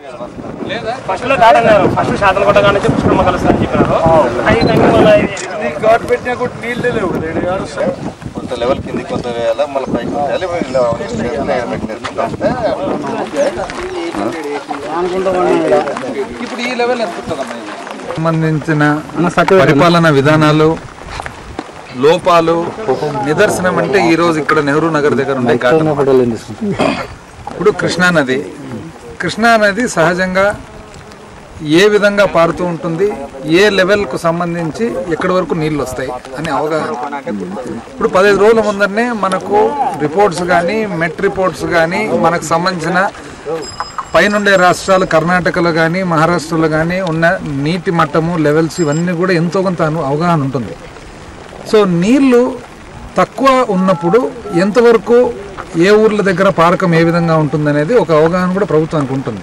First లో కాదన్నారు first శాతం కొట్ట కానీ పుష్కరమ్మ కలుస్తా అని చెప్పినారు అవి కానీ మళ్ళీ ఇది- ఘాట్ పెట్టినా కూడా నీళ్ళు లేవు లేడు కాదు సార్. కొంత లెవెల్ కింది కొంత వేయాలి మళ్ళీ పైకి వేయాలి ఇలా నేర్చుకుంటే ఇప్పుడు ఈ లెవెల్ ఎంత ఉంటుందమ్మా ఇది? సంబంధించిన పరిపాలన విధానాలు లోపాలు నిదర్శనం అంటే ఈ రోజు ఇక్కడ నెహ్రూ నగర్ దగ్గర ఉండే ఘాట్ ఇప్పుడు కృష్ణా నది కృష్ణా నది సహజంగా ఏ విధంగా పారుతూ ఉంటుంది ఏ లెవెల్కు సంబంధించి ఎక్కడి వరకు నీళ్ళు వస్తాయి అని అవగాహన ఇప్పుడు పదిహేను రోజుల ముందరనే మనకు రిపోర్ట్స్ కానీ మెట్ రిపోర్ట్స్ కానీ మనకు సంబంధించిన పైనుండే రాష్ట్రాలు కర్ణాటకలో కానీ మహారాష్ట్రలో కానీ ఉన్న నీటి మట్టము లెవెల్స్ ఇవన్నీ కూడా ఎంతో కొంత అను- అవగాహన ఉంటుంది సో నీళ్లు తక్కువ ఉన్నప్పుడు ఎంతవరకు ఏ ఊర్ల దగ్గర పారకం ఏ విధంగా ఉంటుందనేది ఒక అవగాహన కూడా ప్రభుత్వానికి ఉంటుంది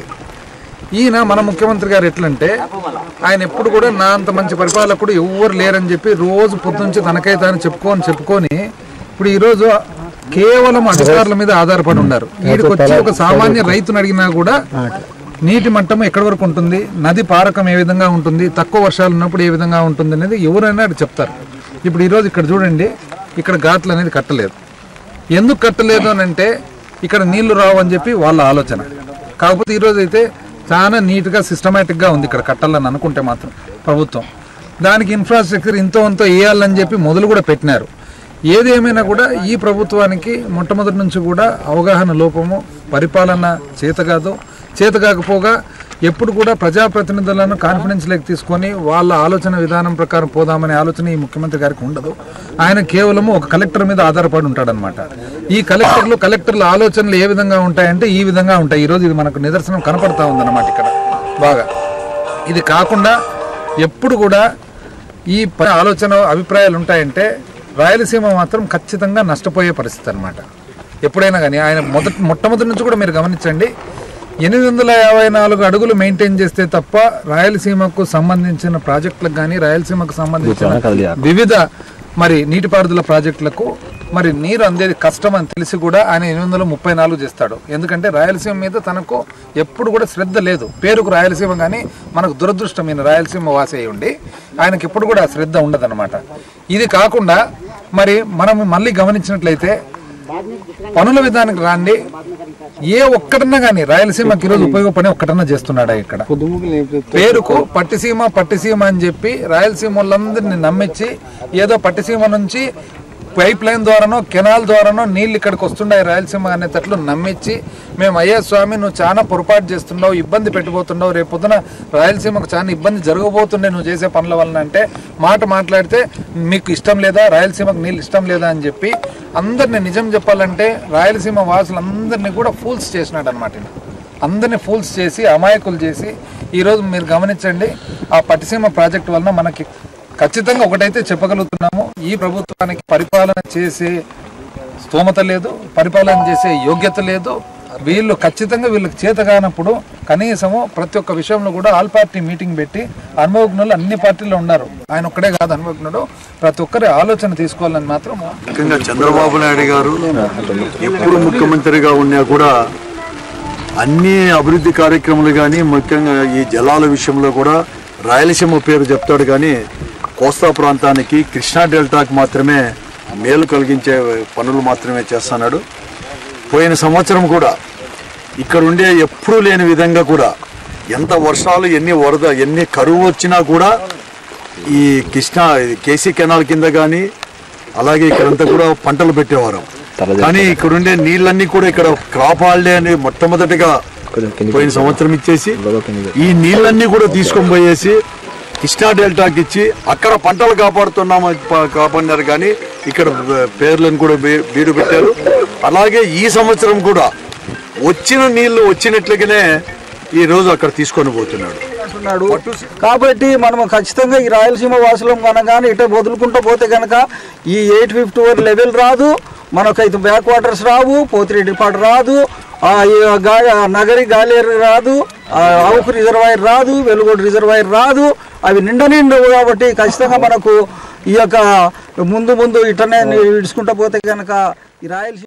ఈయన మన ముఖ్యమంత్రి గారు ఎట్లంటే ఆయన ఎప్పుడు కూడా నా అంత మంచి పరిపాలకుడు ఎవ్వరు లేరని చెప్పి రోజు పొద్దుంచి తనకై తాను చెప్పుకొని చెప్పుకొని ఇప్పుడు ఈరోజు కేవలం అధికారుల మీద ఆధారపడి ఉన్నారు వీడికి వచ్చి ఒక సామాన్య రైతుని అడిగినా కూడా నీటి మట్టం ఎక్కడి వరకు ఉంటుంది నది పారకం ఏ విధంగా ఉంటుంది తక్కువ వర్షాలు ఉన్నప్పుడు ఏ విధంగా ఉంటుంది అనేది ఎవరైనా అటు చెప్తారు ఇప్పుడు ఈరోజు ఇక్కడ చూడండి ఇక్కడ ఘాట్లు అనేది కట్టలేదు ఎందుకు కట్టలేదు అని అంటే ఇక్కడ నీళ్లు రావు అని చెప్పి వాళ్ళ ఆలోచన కాకపోతే ఈరోజు అయితే చాలా నీట్గా సిస్టమేటిక్గా ఉంది ఇక్కడ కట్టాలని అనుకుంటే మాత్రం ప్రభుత్వం దానికి ఇన్ఫ్రాస్ట్రక్చర్ ఇంతో అంతో వేయాలని చెప్పి మొదలు కూడా పెట్టినారు ఏది ఏమైనా కూడా ఈ ప్రభుత్వానికి మొట్టమొదటి నుంచి కూడా అవగాహన లోపము పరిపాలన చేత కాదు చేత కాకపోగా ఎప్పుడు కూడా ప్రజాప్రతినిధులను కాన్ఫిడెన్స్ లేక తీసుకొని వాళ్ళ ఆలోచన విధానం ప్రకారం పోదామనే ఆలోచన ఈ ముఖ్యమంత్రి గారికి ఉండదు ఆయన కేవలము ఒక కలెక్టర్ మీద ఆధారపడి ఉంటాడనమాట ఈ కలెక్టర్లు కలెక్టర్ల ఆలోచనలు ఏ విధంగా ఉంటాయంటే ఈ విధంగా ఉంటాయి ఈరోజు ఇది మనకు నిదర్శనం కనపడతా ఉందన్నమాట ఇక్కడ బాగా ఇది కాకుండా ఎప్పుడు కూడా ఈ ప- ఆలోచన అభిప్రాయాలు ఉంటాయంటే రాయలసీమ మాత్రం ఖచ్చితంగా నష్టపోయే పరిస్థితి అనమాట ఎప్పుడైనా కానీ ఆయన మొదటి మొట్టమొదటి నుంచి కూడా మీరు గమనించండి ఎనిమిది వందల యాభై నాలుగు అడుగులు మెయింటైన్ చేస్తే తప్ప రాయలసీమకు సంబంధించిన ప్రాజెక్టులకు కానీ రాయలసీమకు సంబంధించిన వివిధ మరి నీటిపారుదల ప్రాజెక్టులకు మరి నీరు అందేది కష్టం అని తెలిసి కూడా ఆయన ఎనిమిది వందల ముప్పై నాలుగు చేస్తాడు ఎందుకంటే రాయలసీమ మీద తనకు ఎప్పుడు కూడా శ్రద్ధ లేదు పేరుకు రాయలసీమ కానీ మనకు దురదృష్టమైన రాయలసీమ వాసి అయి ఉండి ఆయనకి ఎప్పుడు కూడా శ్రద్ధ ఉండదన్నమాట ఇది కాకుండా మరి మనం మళ్ళీ గమనించినట్లయితే పనుల విధానికి రాండి ఏ ఒక్కటన్నా కానీ రాయలసీమకి ఈరోజు ఉపయోగపడే ఒక్కటన్నా చేస్తున్నాడా ఇక్కడ పేరుకు పట్టిసీమ పట్టిసీమ అని చెప్పి రాయలసీమ వాళ్ళందరినీ నమ్మించి ఏదో పట్టిసీమ నుంచి పైప్ లైన్ ద్వారానో కెనాల్ ద్వారానో నీళ్ళు ఇక్కడికి వస్తుండే రాయలసీమ అనేటట్లు నమ్మించి మేము అయ్యే స్వామి నువ్వు చాలా పొరపాటు చేస్తున్నావు ఇబ్బంది పెట్టిపోతున్నావు రేపు పొద్దున రాయలసీమకు చాలా ఇబ్బంది జరగబోతుండే నువ్వు చేసే పనుల వలన అంటే మాట మాట్లాడితే మీకు ఇష్టం లేదా రాయలసీమకు నీళ్ళు ఇష్టం లేదా అని చెప్పి అందరిని నిజం చెప్పాలంటే రాయలసీమ వాసులందరినీ కూడా ఫూల్స్ చేసినాడు అనమాట అందరిని ఫూల్స్ చేసి అమాయకులు చేసి ఈరోజు మీరు గమనించండి ఆ పట్టిసీమ ప్రాజెక్ట్ వలన మనకి ఖచ్చితంగా ఒకటైతే చెప్పగలుగుతున్నాము ఈ ప్రభుత్వానికి పరిపాలన చేసే స్తోమత లేదు పరిపాలన చేసే యోగ్యత లేదు వీళ్ళు ఖచ్చితంగా వీళ్ళకి చేత కానప్పుడు కనీసము ప్రతి ఒక్క విషయంలో కూడా ఆల్ పార్టీ మీటింగ్ పెట్టి అనుభవజ్ఞులు అన్ని పార్టీల్లో ఉన్నారు ఆయన ఒక్కడే కాదు అనుభవజ్ఞుడు ప్రతి ఒక్కరి ఆలోచన తీసుకోవాలని మాత్రం ముఖ్యంగా చంద్రబాబు నాయుడు గారు ఎప్పుడు ముఖ్యమంత్రిగా ఉన్నా కూడా అన్ని అభివృద్ధి కార్యక్రమాలు కానీ ముఖ్యంగా ఈ జలాల విషయంలో కూడా రాయలసీమ పేరు చెప్తాడు కానీ కోస్తా ప్రాంతానికి కృష్ణా డెల్టాకి మాత్రమే మేలు కలిగించే పనులు మాత్రమే చేస్తున్నాడు పోయిన సంవత్సరం కూడా ఇక్కడ ఉండే ఎప్పుడూ లేని విధంగా కూడా ఎంత వర్షాలు ఎన్ని వరద ఎన్ని కరువు వచ్చినా కూడా ఈ కృష్ణా ఇది కేసీ కెనాల్ కింద కానీ అలాగే ఇక్కడంతా కూడా పంటలు పెట్టేవారు కానీ ఇక్కడ ఉండే నీళ్ళన్నీ కూడా ఇక్కడ క్రాప్ హాలిడే అని మొట్టమొదటిగా పోయిన సంవత్సరం ఇచ్చేసి ఈ నీళ్ళన్నీ కూడా తీసుకొని పోయేసి కృష్ణా డెల్టాకి ఇచ్చి అక్కడ పంటలు కాపాడుతున్నాము ప- కాపాడినారు కానీ ఇక్కడ బ- పేర్లను కూడా బీ- బీడు పెట్టారు అలాగే ఈ సంవత్సరం కూడా వచ్చిన నీళ్లు వచ్చినట్లుగానే ఈ రోజు అక్కడ తీసుకొని పోతున్నాడు అంటున్నాడు కాబట్టి మనం ఖచ్చితంగా ఈ రాయలసీమ వాసులం కనుక ఇట వదులుకుంటూ పోతే కనుక ఈ ఎయిట్ ఫిఫ్టీ వర్ లెవెల్ రాదు మనకైతే బ్యాక్ వాటర్స్ రావు పోతిరెడ్డిపాడు రాదు ఆ, ఈ గా- నగరి గాలేరు రాదు ఆ, ఆవుకు రిజర్వాయర్ రాదు వెలుగోడు రిజర్వాయర్ రాదు అవి నిండా నిండవు కాబట్టి ఖచ్చితంగా మనకు ఈ యొక్క ముందు ముందు ఇటనే విడుచుకుంటూ పోతే కనుక ఈ రాయలసీమ